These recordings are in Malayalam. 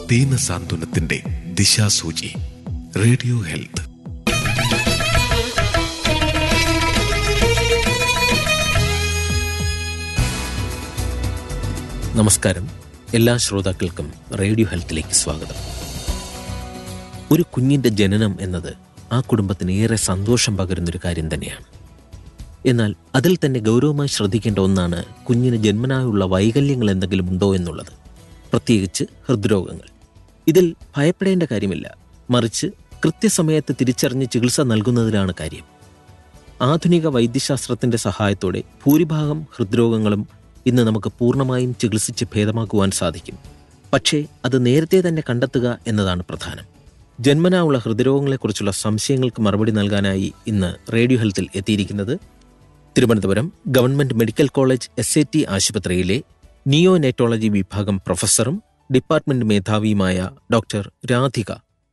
ദീനസാന്ത്വനത്തിന്റെ ദിശാസൂചി റേഡിയോ ഹെൽത്ത് നമസ്കാരം എല്ലാ ശ്രോതാക്കൾക്കും റേഡിയോ ഹെൽത്തിലേക്ക് സ്വാഗതം ഒരു കുഞ്ഞിന്റെ ജനനം എന്നത് ആ കുടുംബത്തിന് ഏറെ സന്തോഷം പകരുന്നൊരു കാര്യം തന്നെയാണ് എന്നാൽ അതിൽ തന്നെ ഗൗരവമായി ശ്രദ്ധിക്കേണ്ട ഒന്നാണ് കുഞ്ഞിന് ജന്മനായുള്ള വൈകല്യങ്ങൾ എന്തെങ്കിലും ഉണ്ടോ എന്നുള്ളത് പ്രത്യേകിച്ച് ഹൃദ്രോഗങ്ങൾ ഇതിൽ ഭയപ്പെടേണ്ട കാര്യമില്ല മറിച്ച് കൃത്യസമയത്ത് തിരിച്ചറിഞ്ഞ് ചികിത്സ നൽകുന്നതിലാണ് കാര്യം ആധുനിക വൈദ്യശാസ്ത്രത്തിന്റെ സഹായത്തോടെ ഭൂരിഭാഗം ഹൃദ്രോഗങ്ങളും ഇന്ന് നമുക്ക് പൂർണ്ണമായും ചികിത്സിച്ച് ഭേദമാക്കുവാൻ സാധിക്കും പക്ഷേ അത് നേരത്തെ തന്നെ കണ്ടെത്തുക എന്നതാണ് പ്രധാനം ജന്മനാ ഉള്ള ഹൃദ്രോഗങ്ങളെക്കുറിച്ചുള്ള സംശയങ്ങൾക്ക് മറുപടി നൽകാനായി ഇന്ന് റേഡിയോ ഹെൽത്തിൽ എത്തിയിരിക്കുന്നത് Thiruvananthapuram government medical college S A T ആശുപത്രിയിലെ നിയോനെറ്റോളജി വിഭാഗം പ്രൊഫസറും ഡിപ്പാർട്ട്മെന്റ് മേധാവിയുമായ ഡോക്ടർ രാധിക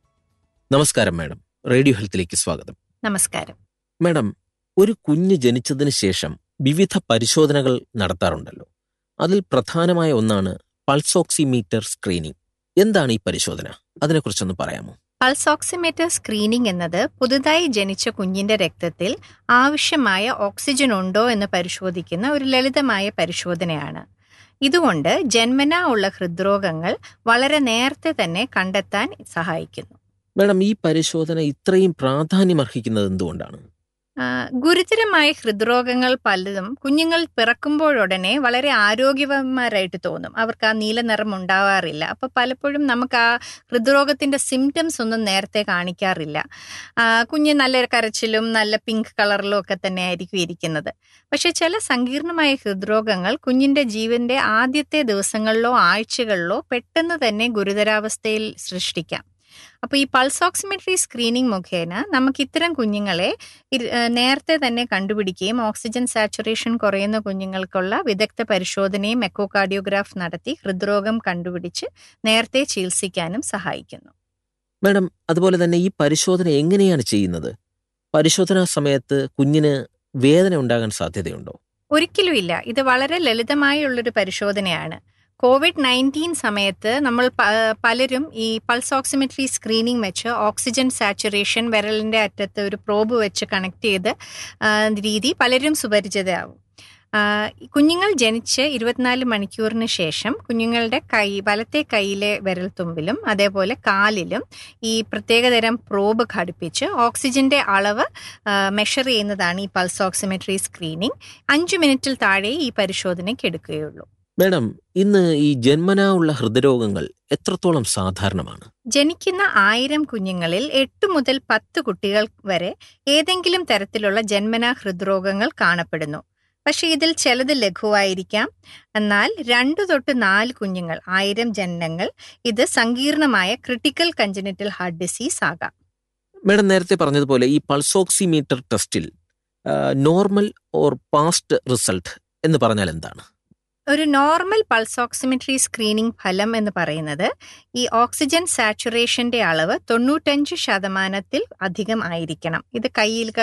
നമസ്കാരം മാഡം റേഡിയോ ഹെൽത്തിലേക്ക് സ്വാഗതം നമസ്കാരം മാഡം ഒരു കുഞ്ഞ് ജനിച്ചതിന് ശേഷം വിവിധ പരിശോധനകൾ നടത്താറുണ്ടല്ലോ അതിൽ പ്രധാനമായ ഒന്നാണ് പൾസോക്സിമീറ്റർ സ്ക്രീനിംഗ് എന്താണ് ഈ പരിശോധന അതിനെക്കുറിച്ചൊന്ന് പറയാമോ പൾസ് ഓക്സിമീറ്റർ സ്ക്രീനിംഗ് എന്നത് പുതുതായി ജനിച്ച കുഞ്ഞിന്റെ രക്തത്തിൽ ആവശ്യമായ ഓക്സിജൻ ഉണ്ടോ എന്ന് പരിശോധിക്കുന്ന ഒരു ലളിതമായ പരിശോധനയാണ് ഇതുകൊണ്ട് ജന്മനാ ഉള്ള ഹൃദ്രോഗങ്ങൾ വളരെ നേരത്തെ തന്നെ കണ്ടെത്താൻ സഹായിക്കുന്നു മാഡം ഈ പരിശോധന ഇത്രയും പ്രാധാന്യം അർഹിക്കുന്നത് എന്തുകൊണ്ടാണ് ആ, ഗുരുതരമായ ഹൃദ്രോഗങ്ങൾ പലതും കുഞ്ഞുങ്ങൾ പിറക്കുമ്പോഴുടനെ വളരെ ആരോഗ്യവാന്മാരായിട്ട് തോന്നും അവർക്ക് ആ നീല നിറം ഉണ്ടാവാറില്ല അപ്പൊ പലപ്പോഴും നമുക്ക് ആ ഹൃദ്രോഗത്തിന്റെ സിംറ്റംസ് ഒന്നും നേരത്തെ കാണിക്കാറില്ല ആ, കുഞ്ഞ് നല്ല കരച്ചിലും നല്ല പിങ്ക് കളറിലും ഒക്കെ തന്നെ ആയിരിക്കും ഇരിക്കുന്നത് പക്ഷെ ചില സങ്കീർണമായ ഹൃദ്രോഗങ്ങൾ കുഞ്ഞിന്റെ ജീവന്റെ ആദ്യത്തെ ദിവസങ്ങളിലോ ആഴ്ചകളിലോ പെട്ടെന്ന് തന്നെ ഗുരുതരാവസ്ഥയിൽ സൃഷ്ടിക്കാം അപ്പോൾ ഈ പൾസ് ഓക്സിമെട്രി സ്ക്രീനിംഗ് മുഖേന നമുക്ക് ഇത്തരം കുഞ്ഞുങ്ങളെ ഇര്- ഏഹ് നേരത്തെ തന്നെ കണ്ടുപിടിക്കുകയും ഓക്സിജൻ സാച്ചുറേഷൻ കുറയുന്ന കുഞ്ഞുങ്ങൾക്കുള്ള വിദഗ്ധ പരിശോധനയും എക്കോകാർഡിയോഗ്രാഫ് നടത്തി ഹൃദ്രോഗം കണ്ടുപിടിച്ച് നേരത്തെ ചികിത്സിക്കാനും സഹായിക്കുന്നു മാഡം അതുപോലെ തന്നെ ഈ പരിശോധന എങ്ങനെയാണ് ചെയ്യുന്നത് പരിശോധനാ സമയത്ത് കുഞ്ഞിന് വേദന ഉണ്ടാകാൻ സാധ്യതയുണ്ടോ ഒരിക്കലുമില്ല ഇത് വളരെ ലളിതമായുള്ളൊരു പരിശോധനയാണ് കോവിഡ് നയൻറ്റീൻ സമയത്ത് നമ്മൾ പ- പലരും ഈ പൾസ് ഓക്സിമെട്രി സ്ക്രീനിങ് വെച്ച് ഓക്സിജൻ സാച്ചുറേഷൻ വിരലിന്റെ അറ്റത്ത് ഒരു പ്രോബ് വെച്ച് കണക്ട് ചെയ്ത് ആ, രീതി പലരും സുപരിചിതമാവും ആ, കുഞ്ഞുങ്ങൾ ജനിച്ച് ഇരുപത്തിനാല് മണിക്കൂറിന് ശേഷം കുഞ്ഞുങ്ങളുടെ കൈ വലത്തെ കൈയിലെ വിരൽത്തുമ്പിലും അതേപോലെ കാലിലും ഈ പ്രത്യേകതരം പ്രോബ് ഘടിപ്പിച്ച് ഓക്സിജന്റെ അളവ് മെഷർ ചെയ്യുന്നതാണ് ഈ പൾസ് ഓക്സിമെട്രി സ്ക്രീനിങ് അഞ്ചു മിനിറ്റിൽ താഴെ ഈ പരിശോധനയ്ക്ക് എടുക്കുകയുള്ളൂ മാഡം ഇന്ന് ഈ ജന്മനാ ഉള്ള ഹൃദ്രോഗങ്ങൾ എത്രത്തോളം സാധാരണമാണ് ജനിക്കുന്ന ആയിരം കുഞ്ഞുങ്ങളിൽ എട്ട് മുതൽ പത്ത് കുട്ടികൾ വരെ ഏതെങ്കിലും തരത്തിലുള്ള ജന്മനാ ഹൃദ്രോഗങ്ങൾ കാണപ്പെടുന്നു പക്ഷേ ഇതിൽ ചിലത് ലഘുവായിരിക്കാം എന്നാൽ രണ്ടു തൊട്ട് നാല് കുഞ്ഞുങ്ങൾ ആയിരം ജനനങ്ങൾ ഇത് സങ്കീർണമായ ക്രിട്ടിക്കൽ കഞ്ചനിറ്റൽ ഹാർട്ട് ഡിസീസ് ആകാം മാഡം നേരത്തെ പറഞ്ഞതുപോലെ ഈ പൾസോക്സിമീറ്റർ ടെസ്റ്റിൽ നോർമൽ ഓർ പാസ്റ്റ് റിസൾട്ട് എന്ന് പറഞ്ഞാൽ എന്താണ് ഒരു നോർമൽ പൾസ് ഓക്സിമെട്രി സ്ക്രീനിംഗ് ഫലം എന്ന് പറയുന്നത് ഈ ഓക്സിജൻ സാച്ചുറേഷന്റെ അളവ് തൊണ്ണൂറ്റഞ്ച് ശതമാനത്തിൽ അധികം ആയിരിക്കണം ഇത് കയ്യിൽ